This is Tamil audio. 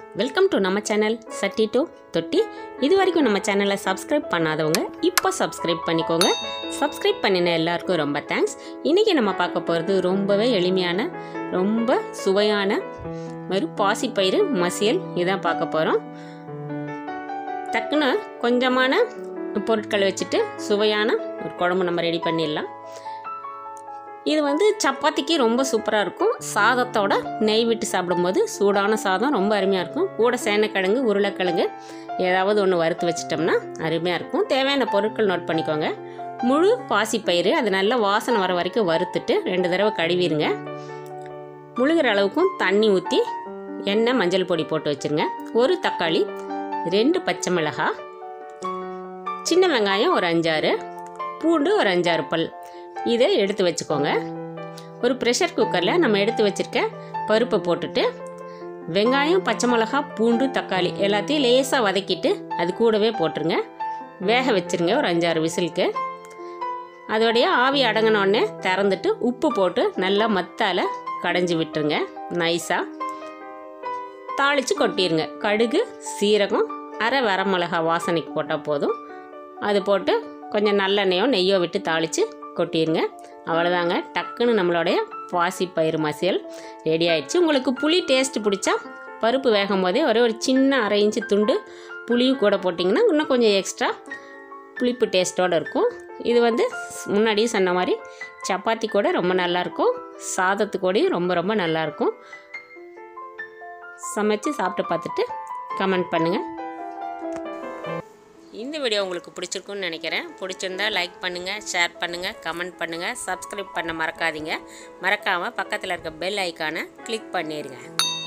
வெல்கம் டு நம்ம சேனல் சட்டி டு தொட்டி இது வரைக்கும் நம்ம சேனலை சப்ஸ்கிரைப் பண்ணாதவங்க இப்போ சப்ஸ்கிரைப் பண்ணிக்கோங்க சப்ஸ்கிரைப் பண்ணின எல்லாருக்கும் ரொம்ப தேங்க்ஸ் இன்றைக்கி நம்ம பார்க்க போகிறது ரொம்பவே எளிமையான ரொம்ப சுவையான ஒரு பாசிப்பயிறு மசியல் இதான் பார்க்க போகிறோம் டக்குன்னு கொஞ்சமான பொருட்கள் வச்சுட்டு சுவையான ஒரு குழம்பு நம்ம ரெடி பண்ணிடலாம் இது வந்து சப்பாத்திக்கு ரொம்ப சூப்பராக இருக்கும் சாதத்தோட நெய் விட்டு சாப்பிடும்போது சூடான சாதம் ரொம்ப அருமையாக இருக்கும் கூட சேனக்கிழங்கு உருளைக்கிழங்கு ஏதாவது ஒன்று வறுத்து வச்சிட்டோம்னா அருமையாக இருக்கும் தேவையான பொருட்கள் நோட் பண்ணிக்கோங்க முழு பாசிப்பயிறு அது நல்லா வாசனை வர வரைக்கும் வறுத்துட்டு ரெண்டு தடவை கழுவிடுங்க முழுகிற அளவுக்கும் தண்ணி ஊற்றி எண்ணெய் மஞ்சள் பொடி போட்டு வச்சுருங்க ஒரு தக்காளி ரெண்டு பச்சை மிளகாய் சின்ன வெங்காயம் ஒரு அஞ்சாறு பூண்டு ஒரு அஞ்சாறு பல் இதை எடுத்து வச்சுக்கோங்க ஒரு ப்ரெஷர் குக்கரில் நம்ம எடுத்து வச்சுருக்க பருப்பை போட்டுட்டு வெங்காயம் பச்சை மிளகா பூண்டு தக்காளி எல்லாத்தையும் லேசாக வதக்கிட்டு அது கூடவே போட்டுருங்க வேக வச்சுருங்க ஒரு அஞ்சாறு விசிலுக்கு அதோடைய ஆவி அடங்கினோடனே திறந்துட்டு உப்பு போட்டு நல்லா மத்தால் கடைஞ்சி விட்டுருங்க நைஸாக தாளித்து கொட்டிடுங்க கடுகு சீரகம் அரை வரமிளகா வாசனைக்கு போட்டால் போதும் அது போட்டு கொஞ்சம் நல்லெண்ணெயோ நெய்யோ விட்டு தாளித்து கொட்டிடுங்க அவ்வளோதாங்க டக்குன்னு நம்மளுடைய பாசிப்பயிறு மசியல் ரெடி ஆயிடுச்சு உங்களுக்கு புளி டேஸ்ட் பிடிச்சா பருப்பு வேகும் போதே ஒரே ஒரு சின்ன அரை இன்ச்சு துண்டு புளியும் கூட போட்டிங்கன்னா இன்னும் கொஞ்சம் எக்ஸ்ட்ரா புளிப்பு டேஸ்ட்டோடு இருக்கும் இது வந்து முன்னாடியே சொன்ன மாதிரி சப்பாத்தி கூட ரொம்ப நல்லாயிருக்கும் சாதத்து கூடயும் ரொம்ப ரொம்ப நல்லாயிருக்கும் சமைச்சு சாப்பிட்டு பார்த்துட்டு கமெண்ட் பண்ணுங்கள் இந்த வீடியோ உங்களுக்கு பிடிச்சிருக்குன்னு நினைக்கிறேன் பிடிச்சிருந்தா லைக் பண்ணுங்கள் ஷேர் பண்ணுங்கள் கமெண்ட் பண்ணுங்கள் சப்ஸ்கிரைப் பண்ண மறக்காதீங்க மறக்காமல் பக்கத்தில் இருக்க பெல் ஐக்கானை கிளிக் பண்ணிடுங்க